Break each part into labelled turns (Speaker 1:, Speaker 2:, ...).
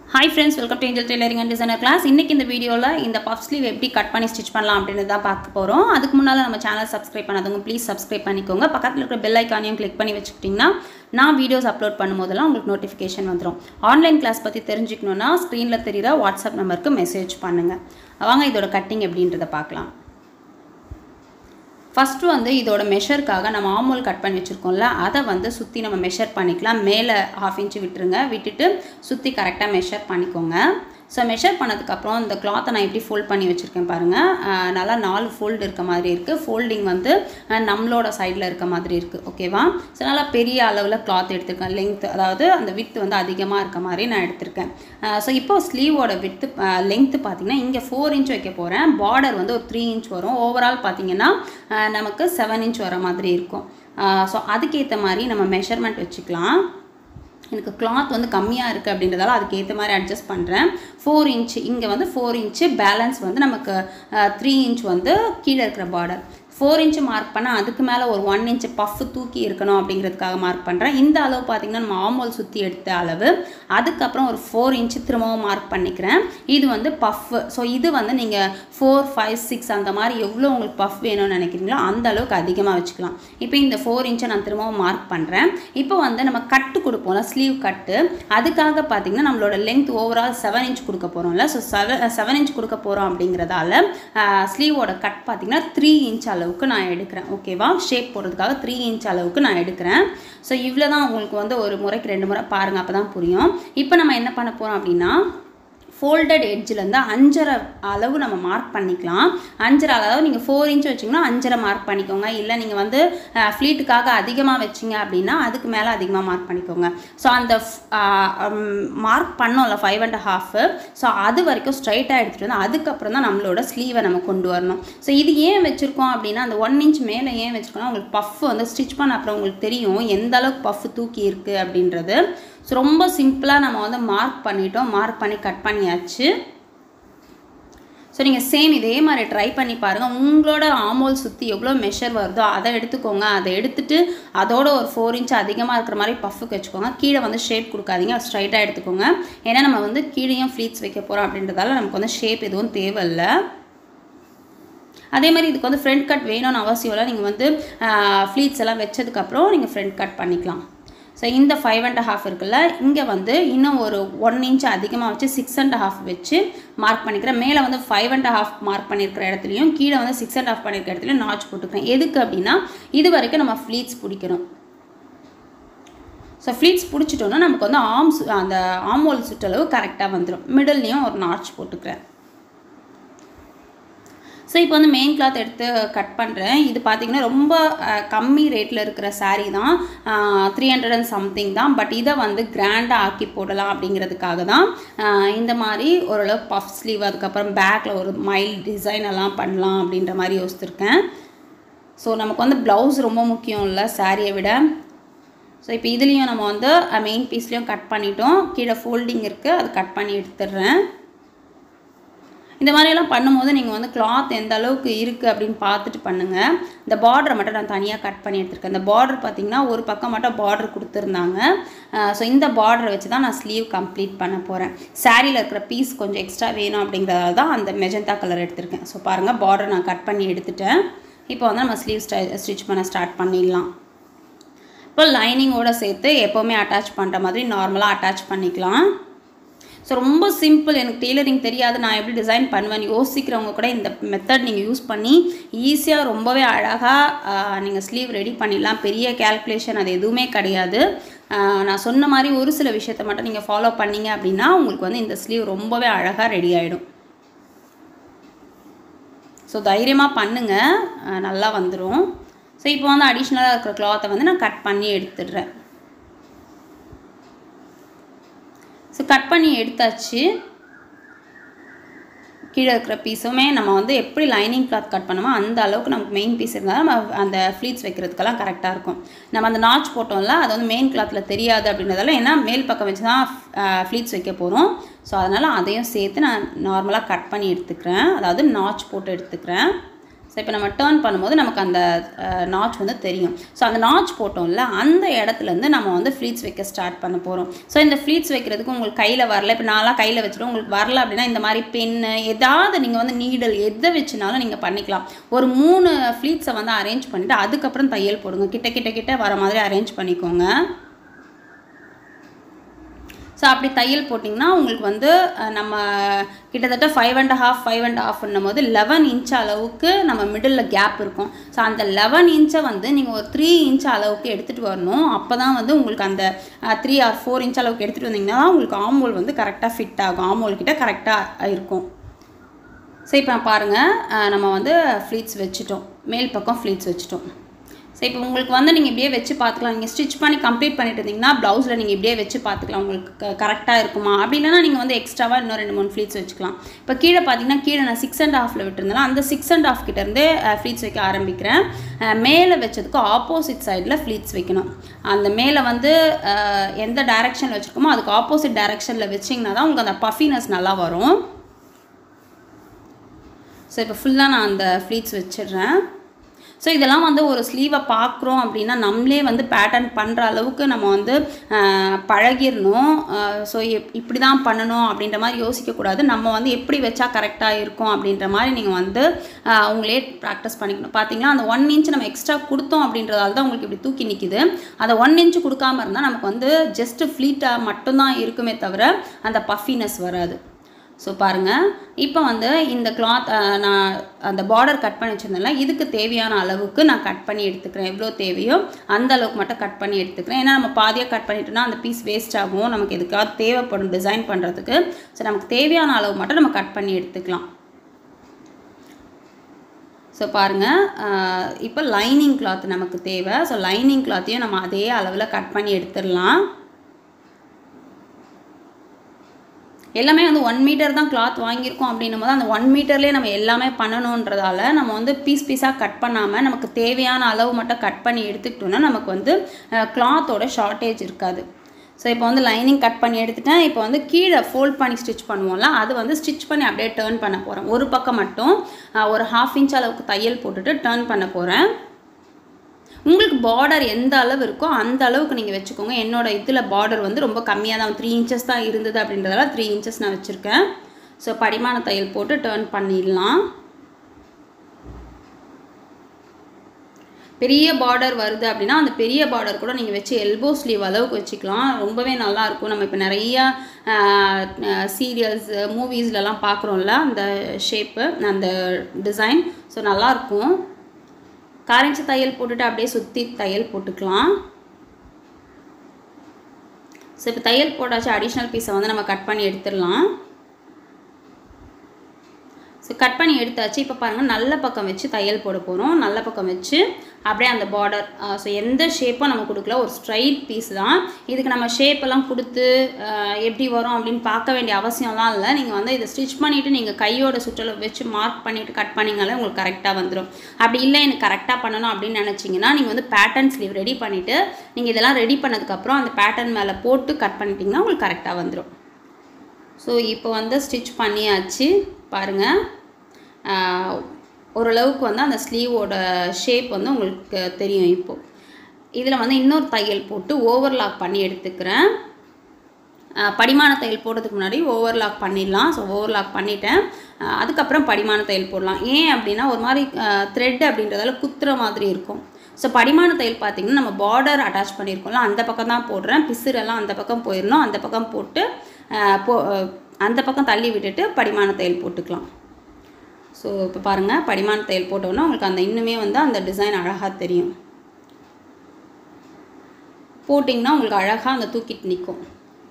Speaker 1: hi friends welcome to Angel tailoring and designer class இன்றைக்கி இந்த வீடியோவில் இந்த பஃப் ஸ்லீவ் எப்படி கட் பண்ணி ஸ்டிச் பண்ணலாம் அப்படின்னு தான் பார்க்க போகிறோம் அதுக்கு முன்னால் நம்ம சேனல் சப்ஸ்கிரைப் பண்ணாதவங்க ப்ளீஸ் சப்ஸ்கிரைப் பண்ணிக்கோங்க பக்கத்தில் இருக்கிற பெல் ஐக்கானையும் கிளிக் பண்ணி வச்சுக்கிட்டிங்கன்னா நான் வீடியோஸ் அப்லோட் பண்ணும்போதெல்லாம் உங்களுக்கு நோட்டிஃபிகேஷன் வந்துடும் ஆன்லைன் கிளாஸ் பற்றி தெரிஞ்சுக்கணுன்னா ஸ்க்ரீனில் தெரிகிற வாட்ஸ்அப் நம்பருக்கு மெசேஜ் பண்ணுங்கள் வாங்க இதோட கட்டிங் எப்படின்றத பார்க்கலாம் ஃபஸ்ட்டு வந்து இதோட மெஷருக்காக நம்ம ஆமோல் கட் பண்ணி வச்சுருக்கோம்ல அதை வந்து சுற்றி நம்ம மெஷர் பண்ணிக்கலாம் மேலே ஹாஃப் இன்ச்சு விட்டுருங்க விட்டுட்டு சுற்றி கரெக்டாக மெஷர் பண்ணிக்கோங்க ஸோ மெஷர் பண்ணதுக்கப்புறம் இந்த கிளாத்தை நான் எப்படி ஃபோல்ட் பண்ணி வச்சுருக்கேன் பாருங்கள் நல்லா நாலு ஃபோல்டு இருக்க மாதிரி இருக்குது ஃபோல்டிங் வந்து அஹ், நம்மளோட சைடில் இருக்க மாதிரி இருக்குது ஓகேவா ஸோ நல்லா பெரிய அளவில் கிளாத் எடுத்திருக்கேன் லென்த் அதாவது அந்த வித்து வந்து அதிகமாக இருக்க மாதிரி நான் எடுத்திருக்கேன் ஸோ இப்போ ஸ்லீவோட வித்து லென்த்து பார்த்தீங்கன்னா இங்கே ஃபோர் இன்ச் வைக்க போகிறேன் பார்டர் வந்து ஒரு த்ரீ இன்ச் வரும் ஓவரால் பார்த்தீங்கன்னா அஹ், நமக்கு செவன் இன்ச் வர மாதிரி இருக்கும் ஸோ அதுக்கேற்ற மாதிரி நம்ம மெஷர்மெண்ட் வச்சுக்கலாம் எனக்கு கிளாத் வந்து கம்மியாக இருக்குது அப்படின்றதால அதுக்கேற்ற மாதிரி அட்ஜஸ்ட் பண்ணுறேன் ஃபோர் இன்ச் இங்கே வந்து ஃபோர் இன்ச்சு பேலன்ஸ் வந்து நமக்கு த்ரீ இன்ச் வந்து கீழே இருக்கிற பார்டர் ஃபோர் இன்ச்சு மார்க் பண்ணால் அதுக்கு மேலே ஒரு ஒன் இன்ச்சு பஃப் தூக்கி இருக்கணும் அப்படிங்கிறதுக்காக மார்க் பண்ணுறேன் இந்த அளவு பார்த்திங்கன்னா நம்ம ஆமோல் சுற்றி எடுத்த அளவு அதுக்கப்புறம் ஒரு ஃபோர் இன்ச்சு திரும்பவும் மார்க் பண்ணிக்கிறேன் இது வந்து பஃப் ஸோ இது வந்து நீங்கள் ஃபோர் ஃபைவ் சிக்ஸ் அந்த மாதிரி எவ்வளோ உங்களுக்கு பஃப் வேணும்னு நினைக்கிறீங்களோ அந்த அளவுக்கு அதிகமாக வச்சுக்கலாம் இப்போ இந்த ஃபோர் இன்ச்சை நான் திரும்பவும் மார்க் பண்ணுறேன் இப்போ வந்து நம்ம கட்டு கொடுப்போம்ல ஸ்லீவ் கட்டு அதுக்காக பார்த்தீங்கன்னா நம்மளோட லென்த் ஓவரால் செவன் இன்ச் கொடுக்க போகிறோம்ல ஸோ செவன் செவன் இன்ச் கொடுக்க போகிறோம் அப்படிங்கிறதால ஸ்லீவோட கட் பார்த்தீங்கன்னா த்ரீ இன்ச் அளவுக்கு நான் எடுக்கிறேன் ஓகேவா ஷேப் போடுறதுக்காக த்ரீ இன்ச் அளவுக்கு நான் எடுக்கிறேன் ஸோ இவ்வளோ தான் உங்களுக்கு வந்து ஒரு முறைக்கு ரெண்டு முறை பாருங்கள் அப்போ தான் புரியும் இப்போ நம்ம என்ன பண்ண போகிறோம் அப்படின்னா ஃபோல்டட் எட்ஜிலேருந்து அஞ்சரை அளவு நம்ம மார்க் பண்ணிக்கலாம் அஞ்சரை அதாவது நீங்கள் ஃபோர் இன்ச் வச்சிங்கன்னா அஞ்சரை மார்க் பண்ணிக்கோங்க இல்லை நீங்கள் வந்து ஃப்ளீட்டுக்காக அதிகமாக வச்சிங்க அப்படின்னா அதுக்கு மேலே அதிகமாக மார்க் பண்ணிக்கோங்க ஸோ அந்த மார்க் பண்ணோம்ல ஃபைவ் அண்ட் ஹாஃபு ஸோ அது வரைக்கும் ஸ்ட்ரைட்டாக எடுத்துகிட்டு வந்து அதுக்கப்புறம் தான் நம்மளோட ஸ்லீவை நம்ம கொண்டு வரணும் ஸோ இது ஏன் வச்சுருக்கோம் அப்படின்னா அந்த ஒன் இன்ச் மேலே ஏன் வச்சுருக்கோம்னா உங்களுக்கு பஃப் வந்து ஸ்டிச் பண்ண அப்புறம் உங்களுக்கு தெரியும் எந்த அளவுக்கு பஃப் தூக்கி இருக்குது அப்படின்றது ஸோ ரொம்ப சிம்பிளாக நம்ம வந்து மார்க் பண்ணிட்டோம் மார்க் பண்ணி கட் பண்ணியாச்சு ஸோ நீங்கள் சேம் இதே மாதிரி ட்ரை பண்ணி பாருங்கள் உங்களோட ஆமோல் சுற்றி எவ்வளோ மெஷர் வருதோ அதை எடுத்துக்கோங்க அதை எடுத்துட்டு அதோட ஒரு ஃபோர் இன்ச் அதிகமாக இருக்கிற மாதிரி பஃபுக்கு வச்சுக்கோங்க கீழே வந்து ஷேப் கொடுக்காதீங்க ஸ்ட்ரைட்டாக எடுத்துக்கோங்க ஏன்னா நம்ம வந்து கீழேயும் ஃப்ளீட்ஸ் வைக்க போகிறோம் அப்படின்றதால நமக்கு வந்து ஷேப் எதுவும் தேவையில்லை அதே மாதிரி இதுக்கு வந்து ஃப்ரண்ட் கட் வேணும்னு அவசியம் இல்லை நீங்கள் வந்து ஃப்ளீட்ஸ் எல்லாம் வச்சதுக்கப்புறம் நீங்கள் ஃப்ரண்ட் கட் பண்ணிக்கலாம் ஸோ இந்த ஃபைவ் அண்ட் ஹாஃப் இருக்குல்ல இங்கே வந்து இன்னும் ஒரு ஒன் இன்ச் அதிகமாக வச்சு சிக்ஸ் அண்ட் ஹாஃப் வச்சு மார்க் பண்ணிக்கிறேன் மேலே வந்து ஃபைவ் அண்ட் ஹாஃப் மார்க் பண்ணியிருக்கிற இடத்துலையும் கீழே வந்து சிக்ஸ் அண்ட் ஹாஃப் பண்ணியிருக்கிற இடத்துலையும் நாச் போட்டுக்கிறேன் எதுக்கு அப்படின்னா இது வரைக்கும் நம்ம ஃப்ளீட்ஸ் பிடிக்கணும் ஸோ ஃப்ளீட்ஸ் பிடிச்சிட்டோன்னா நமக்கு வந்து ஆர்ம்ஸ் அந்த ஆமோல் சுற்றளவு கரெக்டாக வந்துடும் மிடில்லையும் ஒரு நாச் போட்டுக்கிறேன் ஸோ இப்போ வந்து மெயின் கிளாத் எடுத்து கட் பண்ணுறேன் இது பார்த்திங்கன்னா ரொம்ப அஹ், கம்மி ரேட்டில் இருக்கிற saree தான் த்ரீ ஹண்ட்ரட் அண்ட் சம்திங் தான் பட் இதை வந்து கிராண்டாக ஆக்கி போடலாம் அப்படிங்கிறதுக்காக தான் அஹ், இந்த மாதிரி ஓரளவு பஃப் ஸ்லீவ் அதுக்கப்புறம் பேக்கில் ஒரு மைல் டிசைன் எல்லாம் பண்ணலாம் அப்படின்ற மாதிரி யோசிச்சிருக்கேன் ஸோ நமக்கு வந்து ப்ளவுஸ் ரொம்ப முக்கியம் இல்லை சாரியை விட ஸோ இப்போ இதுலேயும் நம்ம வந்து மெயின் பீஸ்லேயும் கட் பண்ணிட்டோம் கீழே ஃபோல்டிங் இருக்குது அது கட் பண்ணி எடுத்துடுறேன் இந்த மாதிரியெல்லாம் பண்ணும்போது நீங்கள் வந்து கிளாத் எந்த அளவுக்கு இருக்குது அப்படின்னு பார்த்துட்டு பண்ணுங்கள் இந்த பார்டரை மட்டும் நான் தனியாக கட் பண்ணி எடுத்திருக்கேன் இந்த பார்டர் பார்த்திங்கன்னா ஒரு பக்கம் மட்டும் பார்டர் கொடுத்துருந்தாங்க ஸோ இந்த பார்டரை வச்சு தான் நான் ஸ்லீவ் கம்ப்ளீட் பண்ண போகிறேன் சாரியில் இருக்கிற பீஸ் கொஞ்சம் எக்ஸ்ட்ரா வேணும் அப்படிங்கிறதால தான் அந்த மெஜந்தா கலர் எடுத்திருக்கேன் ஸோ பாருங்கள் பார்டர் நான் கட் பண்ணி எடுத்துட்டேன் இப்போ வந்து நம்ம ஸ்லீவ் ஸ்டை ஸ்டிச் பண்ண ஸ்டார்ட் பண்ணிடலாம் இப்போ லைனிங்கோடு சேர்த்து எப்போவுமே அட்டாச் பண்ணுற மாதிரி நார்மலாக அட்டாச் பண்ணிக்கலாம் ஸோ ரொம்ப சிம்பிள் எனக்கு டெய்லரிங் தெரியாது நான் எப்படி டிசைன் பண்ணுவேன் யோசிக்கிறவங்க கூட இந்த மெத்தட் நீங்கள் யூஸ் பண்ணி ஈஸியாக ரொம்பவே அழகாக நீங்கள் ஸ்லீவ் ரெடி பண்ணிடலாம் பெரிய கேல்குலேஷன் அது எதுவுமே கிடையாது ஆஹ் நான் சொன்ன மாதிரி ஒரு சில விஷயத்தை மட்டும் நீங்கள் ஃபாலோ பண்ணீங்க அப்படின்னா உங்களுக்கு வந்து இந்த ஸ்லீவ் ரொம்பவே அழகாக ரெடி ஆகிடும் ஸோ தைரியமாக பண்ணுங்கள் ஆஹ் நல்லா வந்துடும் ஸோ இப்போ வந்து அடிஷ்னலாக இருக்கிற கிளாத்தை வந்து நான் கட் பண்ணி எடுத்துடுறேன் ஸோ கட் பண்ணி எடுத்தாச்சு கீழே இருக்கிற பீஸுமே நம்ம வந்து எப்படி லைனிங் கிளாத் கட் பண்ணோமோ அந்த அளவுக்கு நமக்கு மெயின் பீஸ் இருந்தால் நம்ம அந்த ஃப்ளீட்ஸ் வைக்கிறதுக்கெல்லாம் கரெக்டாக இருக்கும் நம்ம அந்த நாச் போட்டோம்ல அது வந்து மெயின் கிளாத்தில் தெரியாது அப்படின்றதால ஏன்னா மேல் பக்கம் வச்சு தான் ஃப்ளீட்ஸ் வைக்க போகிறோம் ஸோ அதனால் அதையும் சேர்த்து நான் நார்மலாக கட் பண்ணி எடுத்துக்கிறேன் அதாவது நாச் போட்டு எடுத்துக்கிறேன் ஸோ இப்போ நம்ம டேர்ன் பண்ணும்போது நமக்கு அந்த நாச் வந்து தெரியும் ஸோ அந்த நாச் போட்டோம்ல அந்த இடத்துலேருந்து நம்ம வந்து ஃப்ளீட்ஸ் வைக்க ஸ்டார்ட் பண்ண போகிறோம் ஸோ இந்த ஃப்ளீட்ஸ் வைக்கிறதுக்கு உங்களுக்கு கையில் வரல இப்போ நான்லாம் கையில் வச்சுருவோம் உங்களுக்கு வரல அப்படின்னா இந்த மாதிரி பென்னு ஏதாவது நீங்கள் வந்து நீடல் எதை வச்சுனாலும் நீங்கள் பண்ணிக்கலாம் ஒரு மூணு ஃப்ளீட்ஸை வந்து அரேஞ்ச் பண்ணிவிட்டு அதுக்கப்புறம் தையல் போடுங்க கிட்ட கிட்ட கிட்ட வர மாதிரி அரேஞ்ச் பண்ணிக்கோங்க ஸோ அப்படி தையல் போட்டிங்கன்னா உங்களுக்கு வந்து அஹ், நம்ம கிட்டத்தட்ட five and half five and ஹாஃப்னும் போது லெவன் இன்ச் அளவுக்கு நம்ம மிடில் கேப் இருக்கும் ஸோ அந்த லெவன் இன்ச்சை வந்து நீங்கள் ஒரு த்ரீ இன்ச் அளவுக்கு எடுத்துகிட்டு வரணும் அப்போ தான் வந்து உங்களுக்கு அந்த த்ரீ ஆர் ஃபோர் இன்ச் அளவுக்கு எடுத்துகிட்டு வந்தீங்கன்னா தான் உங்களுக்கு ஆமோல் வந்து கரெக்டாக ஃபிட் ஆகும் ஆமோல் கிட்ட கரெக்டாக இருக்கும் ஸோ இப்போ பாருங்கள் அஹ், நம்ம வந்து ஃப்ளீட்ஸ் வச்சுட்டோம் மேல் பக்கம் ஃப்ளீட்ஸ் வச்சுட்டோம் ஸோ இப்போ உங்களுக்கு வந்து நீங்கள் இப்படியே வச்சு பார்த்துக்கலாம் நீங்கள் ஸ்டிச் பண்ணி கம்ப்ளீட் பண்ணிட்டு இருந்தீங்கன்னா ப்ளவுஸில் நீங்கள் இப்படியே வச்சு பார்த்துக்கலாம் உங்களுக்கு கரெக்டாக இருக்குமா அப்படி இல்லைன்னா நீங்கள் வந்து எக்ஸ்ட்ராவாக இன்னும் ரெண்டு மூணு ஃப்ளீட்ஸ் வச்சுக்கலாம் இப்போ கீழே பார்த்தீங்கன்னா கீழே நான் சிக்ஸ் அண்ட் ஹாஃபில் விட்டுருந்தேன் அந்த சிக்ஸ் அண்ட் ஹாஃப் கிட்டேருந்தே ஃப்ளீட்ஸ் வைக்க ஆரம்பிக்கிறேன் அஹ், மேலே வச்சதுக்கு ஆப்போசிட் சைடில் ஃப்ளீட்ஸ் வைக்கணும் அந்த மேலே வந்து அஹ், எந்த டைரெக்ஷனில் வச்சுருக்கோமோ அதுக்கு ஆப்போசிட் டைரெக்ஷனில் வச்சிங்கன்னா தான் உங்களுக்கு அந்த பஃபினஸ் நல்லா வரும் ஸோ இப்போ ஃபுல்லாக நான் அந்த ஃப்ளீட்ஸ் வச்சிடுறேன் ஸோ இதெல்லாம் வந்து ஒரு ஸ்லீவை பார்க்குறோம் அப்படின்னா நம்மளே வந்து பேட்டர்ன் பண்ணுற அளவுக்கு நம்ம வந்து ஆஹ், பழகிடணும் ஸோ இப்படி தான் பண்ணணும் அப்படின்ற மாதிரி யோசிக்கக்கூடாது நம்ம வந்து எப்படி வச்சா கரெக்டாக இருக்கும் அப்படின்ற மாதிரி நீங்கள் வந்து ஆஹ், உங்களே ப்ராக்டிஸ் பண்ணிக்கணும் பார்த்தீங்களா அந்த ஒன் இன்ச் நம்ம எக்ஸ்ட்ரா கொடுத்தோம் அப்படின்றதால தான் உங்களுக்கு இப்படி தூக்கி நிற்கிது அந்த ஒன் இன்ச் கொடுக்காம இருந்தால் நமக்கு வந்து ஜஸ்ட் ஃப்ளீட்டாக மட்டும்தான் இருக்குமே தவிர அந்த பஃபினஸ் வராது ஸோ பாருங்கள் இப்போ வந்து இந்த கிளாத் நான் அந்த பார்டர் கட் பண்ணி வச்சுருந்தேன்ல இதுக்கு தேவையான அளவுக்கு நான் கட் பண்ணி எடுத்துக்கிறேன் எவ்வளோ தேவையோ அந்த அளவுக்கு மட்டும் கட் பண்ணி எடுத்துக்கிறேன் ஏன்னா நம்ம பாதியாக கட் பண்ணிட்டோம்னா அந்த பீஸ் வேஸ்ட் ஆகும் நமக்கு எதுக்காவது தேவைப்படும் டிசைன் பண்ணுறதுக்கு ஸோ நமக்கு தேவையான அளவு மட்டும் நம்ம கட் பண்ணி எடுத்துக்கலாம் ஸோ பாருங்கள் இப்போ லைனிங் கிளாத் நமக்கு தேவை ஸோ லைனிங் கிளாத்தையும் நம்ம அதே அளவில் கட் பண்ணி எடுத்துடலாம் எல்லாமே வந்து ஒன் மீட்டர் தான் கிளாத் வாங்கியிருக்கோம் அப்படின்னும் போது அந்த ஒன் மீட்டர்லேயே நம்ம எல்லாமே பண்ணணுன்றதால நம்ம வந்து பீஸ் பீஸாக கட் பண்ணாமல் நமக்கு தேவையான அளவு மட்டும் கட் பண்ணி எடுத்துக்கிட்டோம்னா நமக்கு வந்து கிளாத்தோட ஷார்ட்டேஜ் இருக்காது ஸோ இப்போ வந்து லைனிங் கட் பண்ணி எடுத்துட்டேன் இப்போ வந்து கீழே ஃபோல்ட் பண்ணி ஸ்டிச் பண்ணுவோம்ல அது வந்து ஸ்டிச் பண்ணி அப்படியே டேர்ன் பண்ண போகிறேன் ஒரு பக்கம் மட்டும் அஹ், ஒரு ஹாஃப் இன்ச் அளவுக்கு தையல் போட்டுட்டு டேர்ன் பண்ண போகிறேன் உங்களுக்கு பார்டர் எந்த அளவு இருக்கோ அந்த அளவுக்கு நீங்கள் வச்சுக்கோங்க என்னோட இதில் பார்டர் வந்து ரொம்ப கம்மியாக தான் த்ரீ இன்ச்சஸ் தான் இருந்தது அப்படின்றதால த்ரீ இன்ச்சஸ் நான் வச்சுருக்கேன் ஸோ படிமான தையல் போட்டு டேர்ன் பண்ணிடலாம் பெரிய பார்டர் வருது அப்படின்னா அந்த பெரிய பார்டர் கூட நீங்கள் வச்சு எல்போ ஸ்லீவ் அளவுக்கு வச்சுக்கலாம் ரொம்பவே நல்லா இருக்கும் நம்ம இப்போ நிறையா சீரியல்ஸ் மூவிஸ்லலாம் பார்க்குறோம்ல அந்த ஷேப்பு அந்த டிசைன் ஸோ நல்லாயிருக்கும் காரஞ்சி தையல் போட்டுட்டு அப்படியே சுற்றி தையல் போட்டுக்கலாம் ஸோ இப்போ தையல் போட்டாச்சு அடிஷ்னல் பீஸை வந்து நம்ம கட் பண்ணி எடுத்துடலாம் ஸோ கட் பண்ணி எடுத்தாச்சு இப்போ பாருங்கள் நல்ல பக்கம் வச்சு தையல் போட போகிறோம் நல்ல பக்கம் வச்சு அப்படியே அந்த பார்டர் ஸோ எந்த ஷேப்பும் நம்ம கொடுக்கல ஒரு ஸ்ட்ரைட் பீஸ் தான் இதுக்கு நம்ம ஷேப்பெல்லாம் கொடுத்து அஹ், எப்படி வரும் அப்படின்னு பார்க்க வேண்டிய அவசியம்லாம் இல்லை நீங்கள் வந்து இதை ஸ்டிச் பண்ணிவிட்டு நீங்கள் கையோட சுற்றளவு வச்சு மார்க் பண்ணிவிட்டு கட் பண்ணிங்கனாலே உங்களுக்கு கரெக்டாக வந்துடும் அப்படி இல்லை எனக்கு கரெக்டாக பண்ணணும் அப்படின்னு நினச்சிங்கன்னா நீங்கள் வந்து பேட்டர்ன் ஸ்லீவ் ரெடி பண்ணிவிட்டு நீங்கள் இதெல்லாம் ரெடி பண்ணதுக்கப்புறம் அந்த பேட்டர்ன் மேலே போட்டு கட் பண்ணிட்டீங்கன்னா உங்களுக்கு கரெக்டாக வந்துடும் ஸோ இப்போ வந்து ஸ்டிச் பண்ணியாச்சு பாருங்கள் ஆஹ், ஓரளவுக்கு வந்து அந்த ஸ்லீவோட ஷேப் வந்து உங்களுக்கு தெரியும் இப்போது இதில் வந்து இன்னொரு தையல் போட்டு ஓவர்லாக் பண்ணி எடுத்துக்கிறேன் ஆஹ், படிமான தையல் போடுறதுக்கு முன்னாடி ஓவர்லாக் பண்ணிடலாம் ஸோ ஓவர்லாக் பண்ணிட்டேன் ஆஹ், அதுக்கப்புறம் படிமான தையல் போடலாம் ஏன் அப்படின்னா ஒரு மாதிரி த்ரெட் அப்படின்றதால குத்துற மாதிரி இருக்கும் ஸோ படிமான தையல் பார்த்தீங்கன்னா நம்ம பார்டர் அட்டாச் பண்ணியிருக்கோம்ல அந்த பக்கம் தான் போடுறேன் பிசுரெல்லாம் அந்த பக்கம் போயிடணும் அந்த பக்கம் போட்டு ஆஹ், போ ஆஹ், அந்த பக்கம் தள்ளி விட்டுட்டு படிமான தையல் போட்டுக்கலாம் ஸோ இப்போ பாருங்கள் படிமான தையல் போட்டோன்னா உங்களுக்கு அந்த இன்னுமே வந்து அந்த டிசைன் அழகாக தெரியும் போட்டிங்கன்னா உங்களுக்கு அழகாக அந்த தூக்கிட்டு நிற்கும்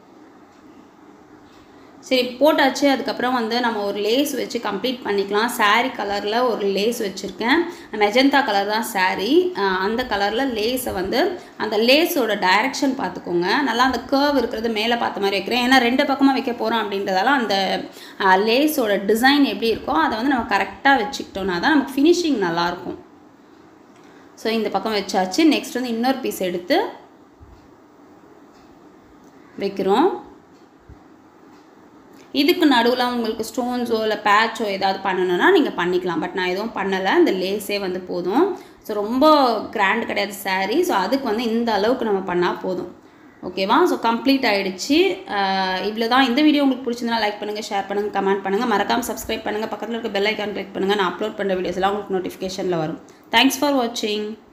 Speaker 1: சரி போட்டாச்சு அதுக்கப்புறம் வந்து நம்ம ஒரு லேஸ் வச்சு கம்ப்ளீட் பண்ணிக்கலாம் saree கலரில் ஒரு லேஸ் வச்சுருக்கேன் மெஜந்தா கலர் தான் saree அஹ் அந்த கலரில் லேஸை வந்து அந்த லேஸோட டைரக்ஷன் பார்த்துக்கோங்க நல்லா அந்த கேர்வ் இருக்கிறது மேலே பார்த்த மாதிரி வைக்கிறேன் ஏன்னா ரெண்டு பக்கமாக வைக்க போகிறோம் அப்படின்றதால அந்த லேஸோட டிசைன் எப்படி இருக்கோ அதை வந்து நம்ம கரெக்டாக வச்சுக்கிட்டோம்னா தான் நமக்கு ஃபினிஷிங் நல்லாயிருக்கும் ஸோ இந்த பக்கம் வச்சாச்சு நெக்ஸ்ட் வந்து இன்னொரு பீஸ் எடுத்து வைக்கிறோம் இதுக்கு நடுவில் உங்களுக்கு ஸ்டோன்ஸோ இல்லை பேட்சோ ஏதாவது பண்ணணும்னா நீங்கள் பண்ணிக்கலாம் பட் நான் எதுவும் பண்ணலை இந்த லேஸே வந்து போதும் ஸோ ரொம்ப கிராண்ட் கிடையாது saree ஸோ அதுக்கு வந்து இந்த அளவுக்கு நம்ம பண்ணால் போதும் ஓகேவா ஸோ கம்ப்ளீட் ஆகிடுச்சு இவ்வளோ தான் இந்த வீடியோ உங்களுக்கு பிடிச்சிருந்தா லைக் பண்ணுங்கள் ஷேர் பண்ணுங்கள் கமெண்ட் பண்ணுங்கள் மறக்காமல் சப்ஸ்கிரைப் பண்ணுங்கள் பக்கத்தில் இருக்க பெல் ஐக்கான் கிளிக் பண்ணுங்கள் நான் அப்லோட் பண்ணுற வீடியோஸ் எல்லாம் உங்களுக்கு நோட்டிஃபிகேஷனில் வரும் தேங்க்ஸ் ஃபார் வாட்சிங்